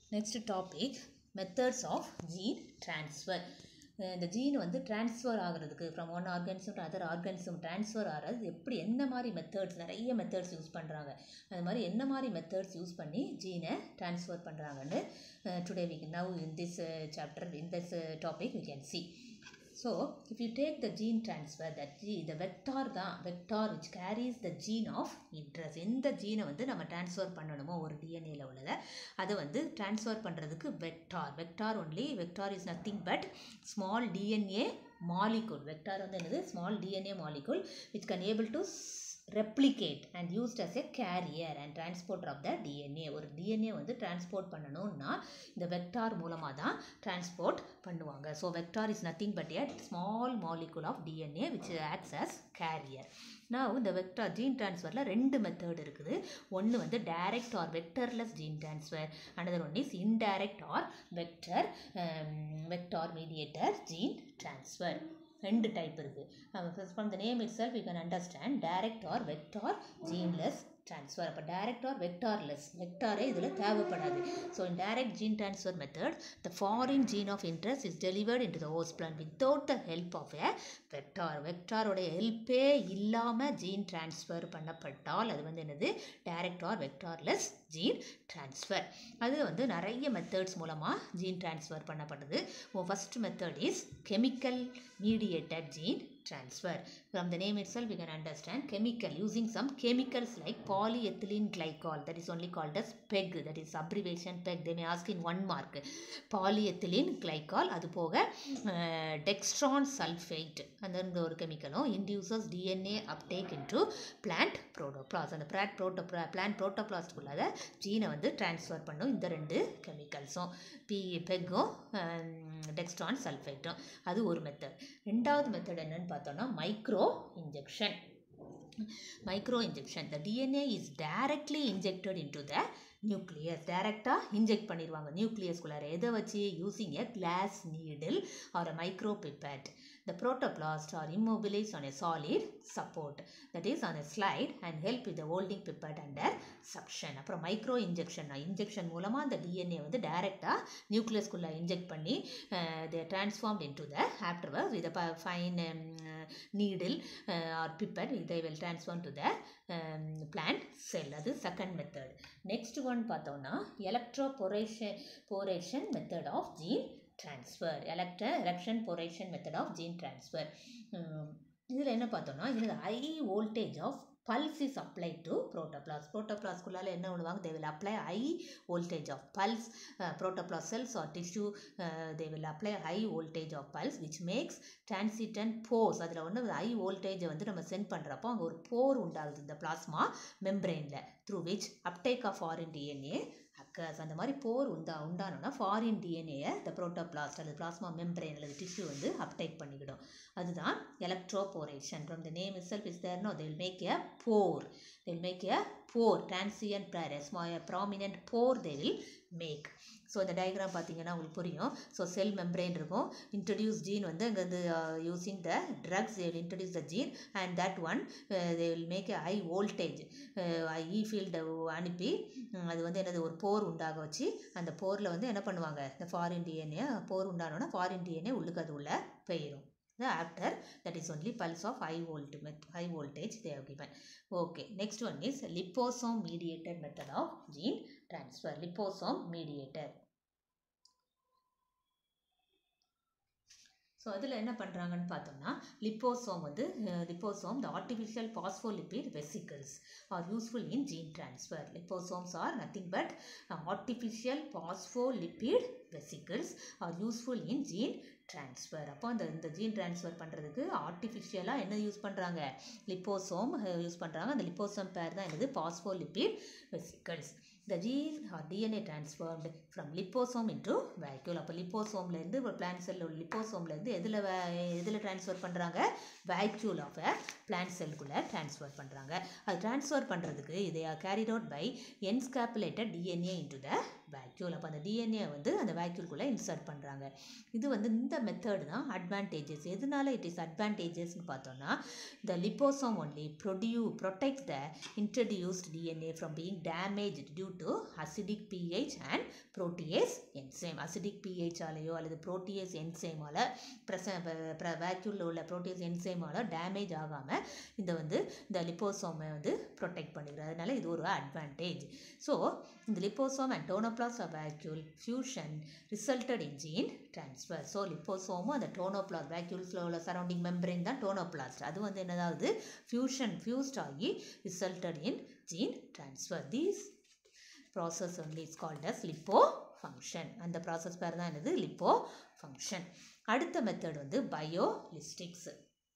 Next topic methods of gene transfer இந்த gene வந்து transfer ஆகிறதுக்கு ஃப்ரம் ஒன் ஆர்கன்ஸும் டு அதர் ஆர்கன்ஸும் ட்ரான்ஸ்ஃபர் ஆகிறது எப்படி எந்த மாதிரி மெத்தட்ஸ் நிறைய மெத்தட்ஸ் யூஸ் பண்ணுறாங்க அது மாதிரி என்ன மாதிரி மெத்தட்ஸ் யூஸ் பண்ணி ஜீனை ட்ரான்ஸ்ஃபர் பண்ணுறாங்கன்னு today we now in this chapter in this topic we can see So, if you take the gene transfer, that gene, the vector தான் vector which carries the gene of interest எந்த ஜீனை வந்து நம்ம transfer பண்ணணுமோ ஒரு டிஎன்ஏல உள்ளதை அதை வந்து transfer பண்ணுறதுக்கு vector vector only vector is nothing but small DNA molecule vector வந்து என்னது small DNA molecule which can able to replicate and used as a carrier and transporter of the DNA ஒரு DNA வந்து transport பண்ணணும்னா இந்த vector மூலமாக தான் transport பண்ணுவாங்க so vector is nothing but a small molecule of DNA which acts as carrier நான் இந்த vector gene ட்ரான்ஸ்ஃபரில் ரெண்டு மெத்தட் இருக்குது ஒன்று வந்து direct or vectorless gene transfer another one is indirect or vector vector mediator gene transfer ரெண்டு type இருக்குது from the name itself you can understand direct or vector geneless transfer அப்போ direct or vectorless வெக்டாரே இதில் தேவைப்படாது so in direct gene transfer method the foreign gene of interest is delivered into the host plant without the help of a vector வெக்டாரோடைய ஹெல்ப்பே இல்லாமல் gene transfer பண்ணப்பட்டால் அது வந்து என்னது direct or vectorless gene transfer அது வந்து நிறைய மெத்தட்ஸ் மூலமாக ஜீன் ட்ரான்ஸ்ஃபர் பண்ணப்படுது first method is chemical mediated gene transfer. From the name itself, we can understand chemical using some chemicals like polyethylene glycol that is only called as PEG that is abbreviation PEG. They may ask in one mark. Polyethylene glycol அது போக dextron sulfate அந்த ஒரு கெமிக்கலும் induces DNA uptake into plant protoplast அந்த plant proto plant protoplastக்குள்ளாத ஜீனை வந்து transfer பண்ணும் இந்த ரெண்டு கெமிக்கல்ஸும் B பெக்கும் dextran சல்ஃபேட்டும் அது ஒரு மெத்தட் ரெண்டாவது மெத்தட் என்னன்னு பார்த்தோம்னா micro injection micro injection the DNA is directly injected into the nucleus டைரெக்டாக இன்ஜெக்ட் பண்ணிடுவாங்க நியூக்ளியஸ்குள்ளார எதை வச்சு using a glass needle or a micro pipette the protoplast are immobilized on a solid support that is on a slide and help with the holding pipette under suction அப்புறம் micro injection injection மூலமாக அந்த DNA வந்து டைரெக்டாக நியூக்ளியஸ்குள்ளே inject பண்ணி they transformed into the afterwards இதை ப fine needle or pipette இதை will transform to the plant cell அது செகண்ட் மெத்தட் நெக்ஸ்ட் ஒன் பார்த்தோம்னா electroporation poration method of gene transfer electro election poration method of gene transfer இதில் என்ன பார்த்தோம்னா இதில் high voltage of pulse is apply to protoplast ப்ரோட்டோப்ளாஸ்க்குள்ளால என்ன பண்ணுவாங்க தே will apply high voltage of pulse protoplast cells or tissue they will apply high voltage of pulse which makes transient pores அதில் ஒன்று high வோல்டேஜை வந்து நம்ம சென்ட் பண்ணுறப்போ அங்கே ஒரு போர் உண்டாகுது இந்த பிளாஸ்மா மெம்ப்ரெயினில் through which uptake of foreign DNA occurs அந்த மாதிரி போர் உண்டா உண்டானோன்னா ஃபாரின் டிஎன்ஏயை இந்த ப்ரோட்டோபிளாஸ்ட் அல்லது பிளாஸ்மா மெம்பரைன் அல்லது டிஷ்யூ வந்து அப்டேக் பண்ணிக்கிடும் அதுதான் electroporation from the name is self is தேர்னோ they will make a pore they will make a pore transient ஸ்மா prominent pore they will make so இந்த டயக்ராம் பார்த்தீங்கன்னா உங்களுக்கு புரியும் ஸோ செல் மெம்பரைன் இருக்கும் இன்ட்ரடியூஸ் ஜீன் வந்து அங்கே வந்து using the drugs they will introduce the gene and that one they will make a high voltage இ ஃபீல்டை அனுப்பி அது வந்து என்னது ஒரு போர் உண்டாக வச்சு அந்த போரில் வந்து என்ன பண்ணுவாங்க இந்த ஃபாரின் டிஎன்ஏ போர் உண்டானோன்னா ஃபாரின் டிஎன்ஏ உள்ளுக்கு அது உள்ள போயிடும் the after that is only pulse of high volt high voltage they have given okay next one is liposome mediated method of gene transfer liposome mediated so அதில் என்ன பண்ணுறாங்கன்னு பார்த்தோம்னா liposome வந்து liposome the artificial phospholipid vesicles are useful in gene transfer liposomes are nothing but artificial phospholipid vesicles are useful in gene transfer அப்போ அந்த இந்த gene transfer பண்ணுறதுக்கு ஆர்டிஃபிஷியலாக என்ன யூஸ் பண்ணுறாங்க லிப்போசோம் யூஸ் பண்ணுறாங்க அந்த லிப்போசோம் பேர் தான் என்னது phospholipid vesicles the gene or DNA transformed from liposome into vacuole அப்போ லிப்போசோம்லேருந்து ஒரு பிளான்ட் செல் லிப்போசோம்லேருந்து எதில் எதில் ட்ரான்ஸ்ஃபர் பண்ணுறாங்க வேக்யூல் ஆஃப் அ பிளான்ட் செல்குள்ளே ட்ரான்ஸ்ஃபர் பண்ணுறாங்க அது ட்ரான்ஸ்ஃபர் பண்ணுறதுக்கு இதை carried out by encapsulated DNA into the vacuole அப்போ அந்த டிஎன்ஏ வந்து அந்த வேக்யூல்குள்ளே இன்சர்ட் பண்ணுறாங்க இது வந்து இந்த மெத்தட் தான் அட்வான்டேஜஸ் எதனால இட் இஸ் அட்வான்டேஜஸ்னு பார்த்தோம்னா த லிப்போசோம் ஒன்லி ப்ரொடியூ protect the introduced DNA from being damage due to acidic pH and protease enzyme acidic பிஹெச்சாலேயோ அல்லது ப்ரோட்டியேஸ் என்சைமால் ப்ரெச வேக்யூலில் உள்ள ப்ரோட்டியஸ் என்சைமால் டேமேஜ் ஆகாமல் இந்த வந்து இந்த லிப்போசோமை வந்து ப்ரொடெக்ட் பண்ணிக்கிறது அதனால இது ஒரு அட்வான்டேஜ் ஸோ இந்த liposome and tonoplast of vacuole fusion resulted in gene transfer so லிப்போசோமும் அந்த டோனோபிளாஸ் வேக்யூல்ஸில் உள்ள சரௌண்டிங் மெம்பரேன் தான் டோனோபிளாஸ்ட் அது வந்து என்னதாவது ஃபியூஷன் ஃபியூஸ்ட் ஆகி resulted in gene transfer these process only is called as lipofection அந்த ப்ராசஸ் பேர் தான் என்னது லிப்போ ஃபங்க்ஷன் அடுத்த மெத்தட் வந்து பயோலிஸ்டிக்ஸ்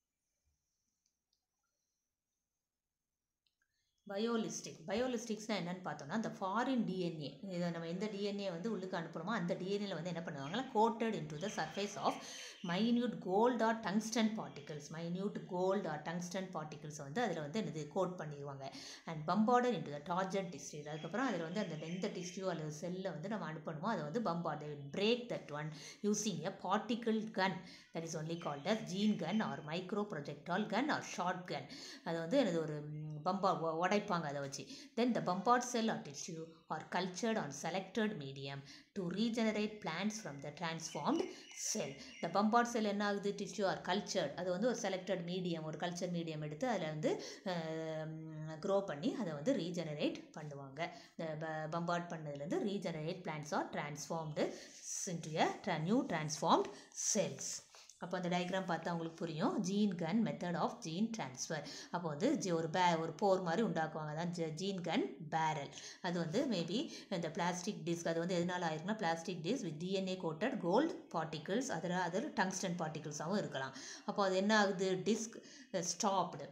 பயோலிஸ்டிக் பயோலிஸ்டிக்ஸ்னால் என்னென்னு பார்த்தோம்னா அந்த ஃபாரின் டிஎன்ஏ இதை நம்ம எந்த டிஎன்ஏ வந்து உள்ளுக்கு அனுப்புகிறோமோ அந்த டிஎன்ஏல வந்து என்ன பண்ணுவாங்கன்னா coated into the surface of minute gold or tungsten particles minute gold or tungsten particles வந்து அதில் வந்து என்னது கோட் பண்ணிடுவாங்க and bombarded into the target டிஸ்ட்ரி அதுக்கப்புறம் அதில் வந்து அந்த எந்த டிஷ்யூ அல்லது செல்லை வந்து நம்ம அனுப்பணுமோ அதை வந்து bombard break that one using a particle gun that is only called as gene gun or micro projectile gun or shot gun அது வந்து எனது ஒரு பம்பா உடைப்பாங்க அதை வச்சு then the bombard cell or tissue are cultured on selected medium to regenerate plants from the transformed cell the bombard cell என்ன ஆகுது டிஷ்யூ ஆர் கல்ச்சர்ட் அது வந்து ஒரு செலக்டட் மீடியம் ஒரு கல்ச்சர் மீடியம் எடுத்து அதில் வந்து க்ரோ பண்ணி அதை வந்து ரீஜெனரேட் பண்ணுவாங்க இந்த பம்பார்ட் பண்ணதுலேருந்து regenerate plants are transformed into a new transformed cells அப்போ அந்த டயக்ராம் பார்த்தா உங்களுக்கு புரியும் gene gun method of gene transfer அப்போ வந்து ஜி ஒரு பே ஒரு போர் மாதிரி உண்டாக்குவாங்க அதான் ஜ ஜீன் கன் பேரல் அது வந்து மேபி இந்த பிளாஸ்டிக் டிஸ்க் அது வந்து எதனால் ஆயிருக்குன்னா plastic disc with DNA coated gold particles அதில் அதில் டங்ஸ்டன் பார்ட்டிகிள்ஸாகவும் இருக்கலாம் அப்போ அது என்ன ஆகுது disc stopped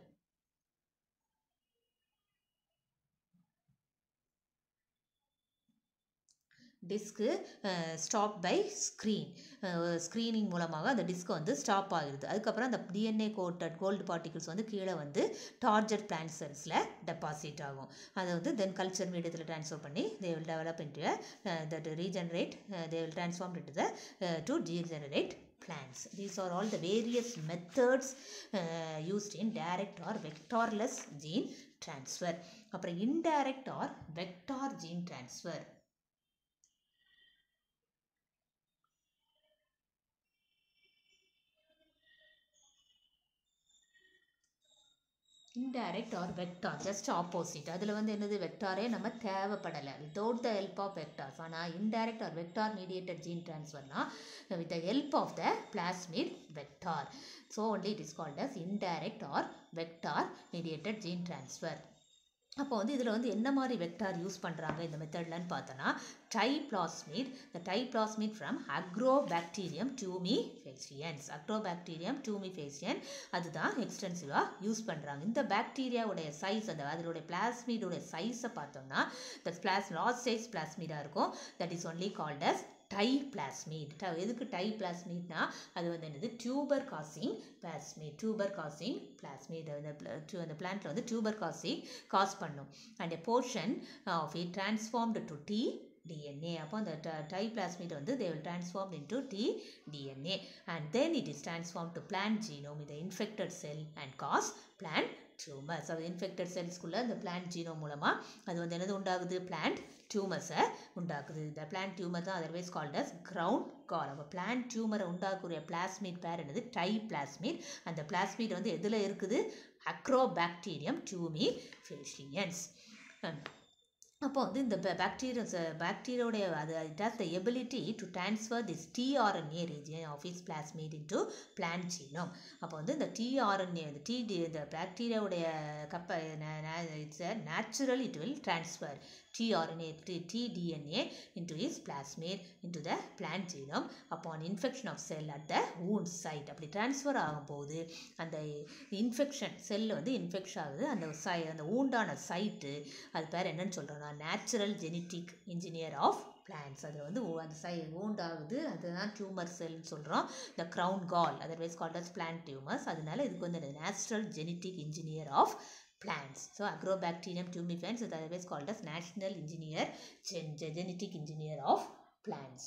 disc stop by screen screening மூலமாக அந்த டிஸ்க் வந்து ஸ்டாப் ஆகிடுது அதுக்கப்புறம் அந்த டிஎன்ஏ கோட்டட் கோல்டு பார்ட்டிகிள்ஸ் வந்து கீழே வந்து டார்ஜெட் பிளான்ட் செல்ஸில் டெபாசிட் ஆகும் அதை வந்து தென் கல்ச்சர் மீடியத்தில் ட்ரான்ஸ்ஃபர் பண்ணி they will develop into that regenerate they will transform into the to regenerate plants. These are all the various methods uh, used in direct or vectorless gene transfer. அப்புறம் indirect or vector gene transfer. Indirect or vector just opposite அதில் வந்து என்னது வெக்டாரே நம்ம தேவைப்படலை without the help of vectors ஆனால் indirect or vector mediated gene ட்ரான்ஸ்ஃபர்னால் with the help of the plasmid vector so only it is called as indirect or vector mediated gene transfer அப்போ வந்து இதில் வந்து என்ன மாதிரி வெக்டார் யூஸ் பண்ணுறாங்க இந்த மெத்தட்லன்னு பார்த்தோன்னா Ti plasmid the Ti plasmid from Agrobacterium tumefaciens Agrobacterium tumefaciens அதுதான் எக்ஸ்டென்சிவாக யூஸ் பண்ணுறாங்க இந்த பாக்டீரியாவுடைய சைஸ் அந்த அதனுடைய பிளாஸ்மிடோடைய சைஸை பார்த்தோம்னா த பிளாஸ் லார்ஜ் சைஸ் பிளாஸ்மிடாக இருக்கும் that is only called as Ti plasmid எதுக்கு டை பிளாஸ்மீட்னா அது வந்து என்னது tumour causing plasmid tumour causing plasmid அந்த அந்த பிளான்ட்டில் வந்து டியூபர் காசிங் காஸ் பண்ணும் and a portion of it transformed to T DNA. Upon the Ti plasmid வந்து they will transform into T DNA and then it is transformed to plant genome in the infected cell and cause plant tumors. அது infected cellsக்குள்ள அந்த plant genome மூலமா அது வந்து என்னது உண்டாகுது plant டியூமர்ஸை உண்டாக்குது இந்த பிளான்ட் டியூமர் தான் otherwise called as crown gall அப்போ பிளான்ட் டியூமரை உண்டாக்குற பிளாஸ்மிட் பேர் என்னது டை பிளாஸ்மிட் அந்த பிளாஸ்மிட் வந்து எதில் இருக்குது அக்ரோபாக்டீரியம் டியூமி ஃபேஷியன்ஸ் அப்போ வந்து இந்த பாக்டீரியஸ் பாக்டீரியோடைய அது it has the ability to transfer this TRNA region of is plasmid into plant genome அப்போ வந்து இந்த டிஆர்என்ஏ இந்த டி இந்த பாக்டீரியாவுடைய கப்ப it's a natural it will transfer tRNA, tDNA into its plasmid into the plant genome upon infection of cell at the wound site அப்படி transfer ஆகும்போது அந்த இன்ஃபெக்ஷன் செல் வந்து இன்ஃபெக்ஷன் ஆகுது அந்த சை அந்த ஊண்டான சைட்டு அது பேர் என்னன்னு சொல்கிறோம்னா natural genetic engineer of plants அது வந்து அந்த சை wound ஆகுது அதுதான் டியூமர் செல்னு சொல்கிறோம் இந்த crown gall otherwise called as plant tumours அதனால இதுக்கு வந்து natural genetic engineer of plants. So Agrobacterium tumefans is otherwise called as national engineer, gen- genetic engineer of plants.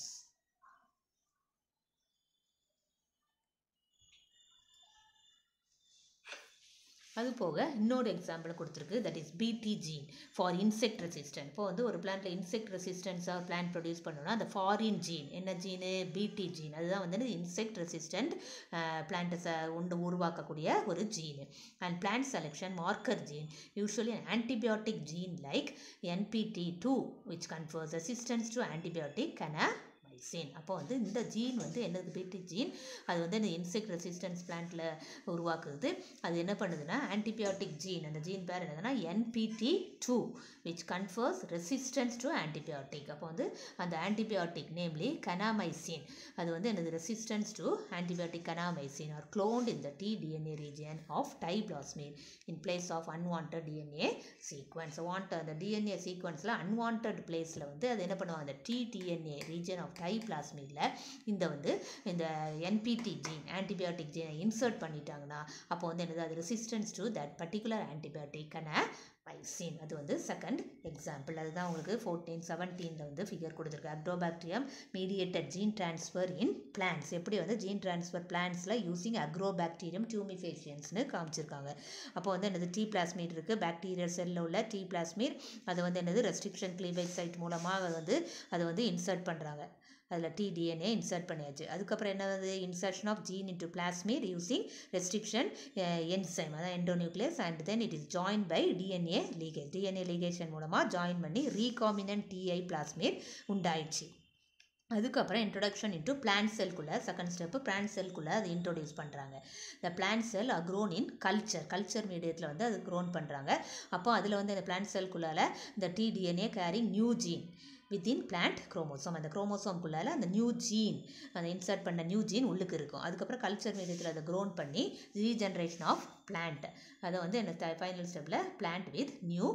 அது போக இன்னொரு எக்ஸாம்பிள் கொடுத்துருக்கு that is BT gene for insect resistant இப்போ வந்து ஒரு பிளான்ட்ல இன்செக்ட் ரெசிஸ்டன்ஸாக பிளான்ட் ப்ரொடியூஸ் பண்ணணும்னா அந்த ஃபாரின் ஜீன் என்ன ஜீனு பிடி ஜீன் அதுதான் வந்து இன்செக்ட் ரெசிஸ்டன்ட் பிளான்ட்டை உண்டு உருவாக்கக்கூடிய ஒரு gene and plant selection marker gene usually antibiotic gene like NPT two which confers resistance to antibiotic kanamycin அப்போ வந்து இந்த ஜீன் வந்து என்னது பிடி ஜீன் அது வந்து இந்த இன்செக்ட் ரெசிஸ்டன்ஸ் பிளான்ட்டில் உருவாக்குது அது என்ன பண்ணுதுன்னா ஆன்டிபயோட்டிக் ஜீன் அந்த ஜீன் பேர் என்னதுன்னா NPT two which confers resistance to antibiotic அப்போ வந்து அந்த ஆன்டிபயோட்டிக் நேம்லி கனாமைசின் அது வந்து என்னது resistance to antibiotic kanamycin are cloned in the tDNA region of diplasmid in place of unwanted DNA sequence want அந்த டிஎன்ஏ சீக்வன்ஸில் unwanted பிளேஸில் வந்து அது என்ன பண்ணுவாங்க அந்த டிடிஎன்ஏ ரீஜன் ஆஃப் டைப்ளாஸ்மிடில் இந்த வந்து இந்த என்பிடி ஜீன் ஆன்டிபயோட்டிக் ஜீனை இன்சர்ட் பண்ணிட்டாங்கன்னா அப்போ வந்து என்னது அது ரெசிஸ்டன்ஸ் டு தட் பர்டிகுலர் ஆன்டிபயோட்டிக்கான பைசின் அது வந்து செகண்ட் எக்ஸாம்பிள் அதுதான் உங்களுக்கு ஃபோர்டீன் செவன்டீனில் வந்து ஃபிகர் கொடுத்துருக்கு Agrobacterium mediated gene transfer in plants எப்படி வந்து ஜீன் ட்ரான்ஸ்ஃபர் பிளான்ஸில் யூசிங் அக்ரோபாக்டீரியம் டியூமிஃபேஷியன்ஸ்னு காமிச்சிருக்காங்க அப்போ வந்து என்னது டி பிளாஸ்மீட் இருக்குது பாக்டீரியல் செல்லில் உள்ள டி பிளாஸ்மீட் அது வந்து என்னது ரெஸ்ட்ரிக்ஷன் கிளீவேஜ் சைட் மூலமாக வந்து அதை வந்து இன்சர்ட் பண்ணுறாங்க அதில் டிடிஎன்ஏ இன்சர்ட் பண்ணியாச்சு அதுக்கப்புறம் என்னது insertion of gene into plasmid using restriction enzyme அதான் endonuclease and then it is join by DNA leakage DNA ligation மூலமாக ஜாயின் பண்ணி ரீகாமினன்ட் டிஐ பிளாஸ்மீட் உண்டாயிடுச்சு அதுக்கப்புறம் இன்ட்ரொடக்ஷன் இன்ட்டு பிளான்ட் செல்குள்ளே செகண்ட் ஸ்டெப்பு பிளான்ட் செல்குள்ளே அது இன்ட்ரோடியூஸ் பண்ணுறாங்க இந்த பிளான்ட் செல் அக்ரோன் இன் கல்ச்சர் கல்ச்சர் மீடியத்தில் வந்து அது க்ரோன் பண்ணுறாங்க அப்போ அதில் வந்து இந்த பிளான்ட் செல்குள்ளால இந்த TDNA carrying new gene within plant chromosome அந்த குரோமோசோம்குள்ளால அந்த நியூ ஜீன் அந்த இன்சர்ட் பண்ண நியூ ஜீன் உள்ளுக்கு இருக்கும் அதுக்கப்புறம் கல்ச்சர் மீடியத்தில் அதை க்ரோன் பண்ணி ரீஜென்ரேஷன் ஆஃப் பிளான்ட் அதை வந்து என்ன ஃபைனல் ஸ்டெப்பில் plant with new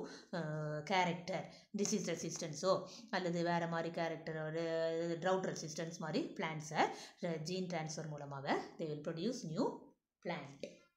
character disease ரெசிஸ்டன்ஸோ அல்லது வேறு மாதிரி கேரக்டர் ஒரு ட்ரவுட் ரெசிஸ்டன்ஸ் மாதிரி பிளான்ஸை ஜீன் ட்ரான்ஸ்ஃபர் மூலமாக they will produce new plant